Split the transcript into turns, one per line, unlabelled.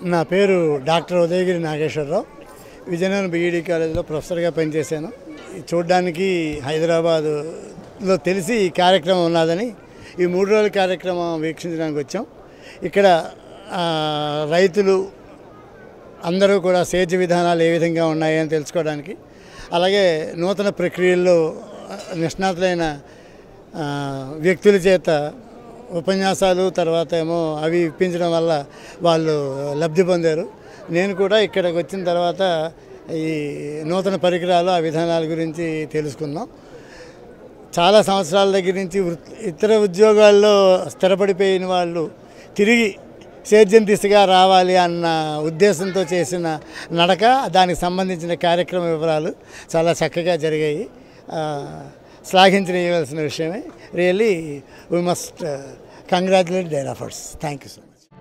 నా పేరు doctor Udayagiri Nageswara Rao Vizianagaram BEd కాలేజీలో ప్రొఫెసర్గా పనిచేశాను ఇది చూడడానికి హైదరాబాదులో తెలిసి ఈ కార్యక్రమం ఉన్నదని ఈ మూడు రోజుల కార్యక్రమం వీక్షించడానికి వచ్చాం ఇక్కడ ఆ, రైతులు అందరూ కూడా సేద్య విధానాలు ఏ విధంగా ఉన్నాయని తెలుసుకోవడానికి అలాగే నూతన ప్రక్రియల్లో ఆ, నిష్ణాతులైన ఆ, వ్యక్తుల చేత ఉపన్యాసాలు తర్వాత ఏమో అవి ఇప్పించడం వల్ల వాళ్ళు లబ్ధి పొందారు నేను కూడా ఇక్కడికి వచ్చిన తర్వాత ఈ నూతన పరికరాలు ఆ విధానాల గురించి తెలుసుకుందాం చాలా సంవత్సరాల దగ్గర నుంచి వృత్తి ఇతర ఉద్యోగాల్లో స్థిరపడిపోయిన వాళ్ళు తిరిగి సేద్యం దిశగా రావాలి అన్న ఉద్దేశంతో చేసిన నడక దానికి సంబంధించిన కార్యక్రమ వివరాలు చాలా చక్కగా జరిగాయి ఆ, శ్లాఘించవలసిన విషయమే really we must congratulate their efforts thank you so much